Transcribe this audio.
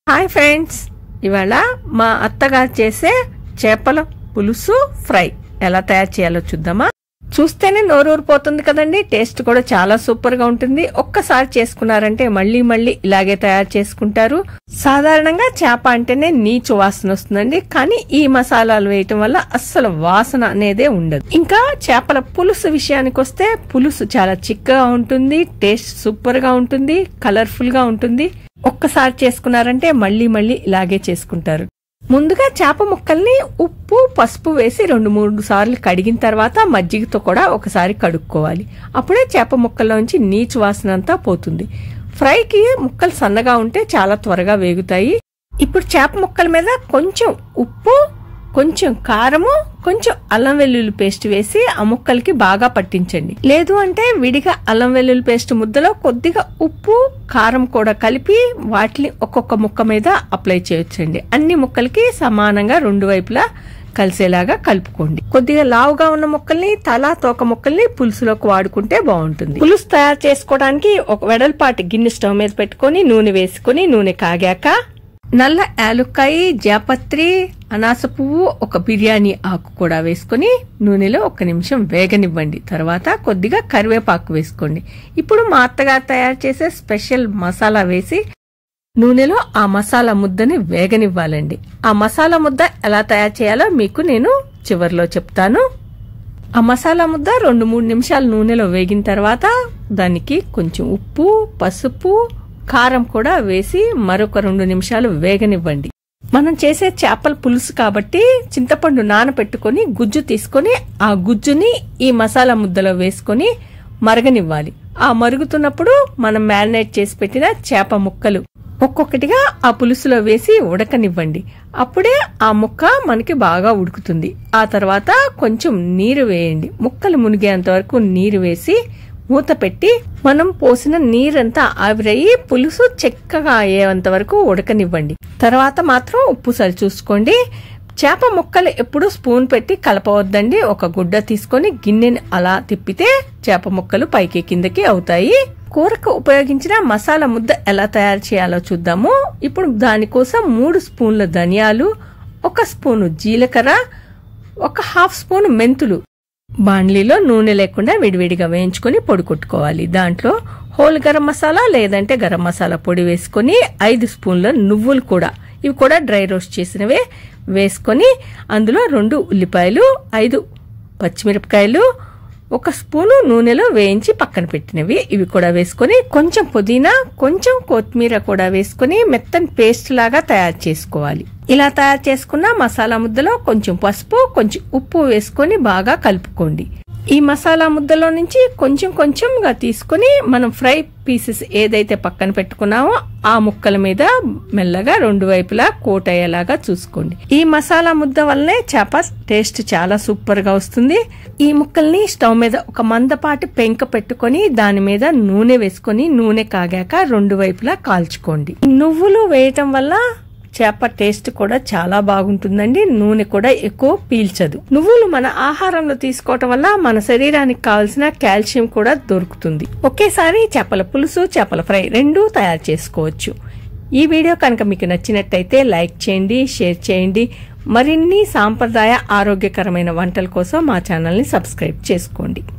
hi friends ఇవాళ మా అత్తగారు చేసే చేపల పులుసు ఫ్రై ఎలా తయారు చేయాలో చూద్దామా చూస్తేనే నోరూరిపోతుంది కదండి టేస్ట్ కూడా చాలా సూపర్ గా ఉంటుంది ఒక్కసారి చేసుకున్నారంటే మళ్ళీ మళ్ళీ ఇలాగే తయారు చేసుకుంటారు సాధారణంగా చేప అంటేనే నీచు వాసన వస్తుందండి కానీ ఈ మసాలాలు వేయటం వల్ల అస్సలు వాసన అనేదే ఉండదు ఇంకా చేపల పులుసు విషయానికి వస్తే పులుసు చాలా చిక్కగా ఉంటుంది టేస్ట్ సూపర్ గా ఉంటుంది కలర్ఫుల్ గా ఉంటుంది ఒక్కసారి చేసుకున్నారంటే మళ్ళీ మళ్ళీ ఇలాగే చేసుకుంటారు ముందుగా చేప ముక్కల్ని ఉప్పు పసుపు వేసి రెండు మూడు సార్లు కడిగిన తర్వాత మజ్జిగతో కూడా ఒకసారి కడుక్కోవాలి అప్పుడే చేప ముక్కల్లోంచి నీచు వాసన అంతా పోతుంది ఫ్రైకి ముక్కలు సన్నగా ఉంటే చాలా త్వరగా వేగుతాయి ఇప్పుడు చేప ముక్కల మీద కొంచెం ఉప్పు కొంచెం కారము కొంచెం అల్లం వెల్లుల్లి పేస్ట్ వేసి ఆ ముక్కలకి బాగా పట్టించండి లేదు అంటే విడిగా అల్లం వెల్లుల్లి పేస్ట్ ముద్దలో కొద్దిగా ఉప్పు కారం కూడా కలిపి వాటిని ఒక్కొక్క ముక్క మీద అప్లై చేయొచ్చండి అన్ని ముక్కలకి సమానంగా రెండు వైపులా కలిసేలాగా కలుపుకోండి కొద్దిగా లావుగా ఉన్న ముక్కల్ని తల తోక ముక్కల్ని పులుసులోకి వాడుకుంటే బాగుంటుంది పులుసు తయారు చేసుకోవడానికి ఒక వెడల్పాటి గిన్నె స్టవ్ మీద పెట్టుకొని నూనె వేసుకొని నూనె కాగాక నల్ల యాలుక్కాయ జాపత్రి అనాస పువ్వు ఒక బిర్యానీ ఆకు కూడా వేసుకొని నూనెలో ఒక నిమిషం వేగనివ్వండి తర్వాత కొద్దిగా కరివేపాకు వేసుకోండి ఇప్పుడు మా అత్తగారు తయారు చేసే స్పెషల్ మసాలా వేసి నూనెలో ఆ మసాలా ముద్దని వేగనివ్వాలండి ఆ మసాలా ముద్ద ఎలా తయారు చేయాలో మీకు నేను చివరిలో చెప్తాను ఆ మసాలా ముద్ద రెండు మూడు నిమిషాలు నూనెలో వేగిన తర్వాత దానికి కొంచెం ఉప్పు పసుపు కారం కూడా వేసి మరొక రెండు నిమిషాలు వేగనివ్వండి మనం చేసే చేపల పులుసు కాబట్టి చింతపండు నానబెట్టుకొని గుజ్జు తీసుకొని ఆ గుజ్జుని ఈ మసాలా ముద్దలో వేసుకొని మరగనివ్వాలి ఆ మరుగుతున్నప్పుడు మనం మ్యారినేట్ చేసి పెట్టిన చేప ముక్కలు ఒక్కొక్కటిగా ఆ పులుసులో వేసి ఉడకనివ్వండి అప్పుడే ఆ ముక్క మనకి బాగా ఉడుకుతుంది ఆ తర్వాత కొంచెం నీరు వేయండి ముక్కలు మునిగేంత వరకు నీరు వేసి మూత పెట్టి మనం పోసిన నీరంతా ఆవిరయ్యి పులుసు చెక్కగా అయ్యేంత వరకు ఉడకనివ్వండి తర్వాత మాత్రం ఉప్పు సరి చూసుకోండి చేప ముక్కలు ఎప్పుడు స్పూన్ పెట్టి కలపవద్దండి ఒక గుడ్డ తీసుకొని గిన్నెని అలా తిప్పితే చేప ముక్కలు పైకి కిందకి అవుతాయి కూరకు ఉపయోగించిన మసాలా ముద్ద ఎలా తయారు చేయాలో చూద్దాము ఇప్పుడు దానికోసం మూడు స్పూన్ల ధనియాలు ఒక స్పూను జీలకర్ర ఒక హాఫ్ స్పూన్ మెంతులు బాండ్లీలో నూనె లేకుండా విడివిడిగా వేయించుకొని పొడి కొట్టుకోవాలి దాంట్లో హోల్ గరం మసాలా లేదంటే గరం మసాలా పొడి వేసుకొని ఐదు స్పూన్ల నువ్వులు కూడా ఇవి కూడా డ్రై రోస్ట్ చేసినవే వేసుకొని అందులో రెండు ఉల్లిపాయలు ఐదు పచ్చిమిరపకాయలు ఒక స్పూను నూనెలో వేయించి పక్కన పెట్టినవి ఇవి కూడా వేసుకొని కొంచెం పుదీనా కొంచెం కొత్తిమీర కూడా వేసుకొని మెత్తని పేస్ట్ లాగా తయారు చేసుకోవాలి ఇలా తయారు చేసుకున్న మసాలా ముద్దలో కొంచెం పసుపు కొంచెం ఉప్పు వేసుకొని బాగా కలుపుకోండి ఈ మసాలా ముద్దలో నుంచి కొంచెం కొంచెంగా తీసుకొని మనం ఫ్రై పీసెస్ ఏదైతే పక్కన పెట్టుకున్నామో ఆ ముక్కల మీద మెల్లగా రెండు వైపులా కోట్ అయ్యేలాగా చూసుకోండి ఈ మసాలా ముద్ద వల్లనే చేప టేస్ట్ చాలా సూపర్ గా వస్తుంది ఈ ముక్కల్ని స్టవ్ మీద ఒక మందపాటి పెంక పెట్టుకొని దాని మీద నూనె వేసుకొని నూనె కాగాక రెండు వైపులా కాల్చుకోండి నువ్వులు వేయటం వల్ల చేప టేస్ట్ కూడా చాలా బాగుంటుందండి నూనె కూడా ఎక్కువ పీల్చదు నువ్వులు మన ఆహారంలో తీసుకోవటం వల్ల మన శరీరానికి కావాల్సిన కాల్షియం కూడా దొరుకుతుంది ఒకేసారి చేపల పులుసు చేపల ఫ్రై రెండూ తయారు చేసుకోవచ్చు ఈ వీడియో కనుక మీకు నచ్చినట్టయితే లైక్ చేయండి షేర్ చేయండి మరిన్ని సాంప్రదాయ ఆరోగ్యకరమైన వంటల కోసం మా ఛానల్ని సబ్స్క్రైబ్ చేసుకోండి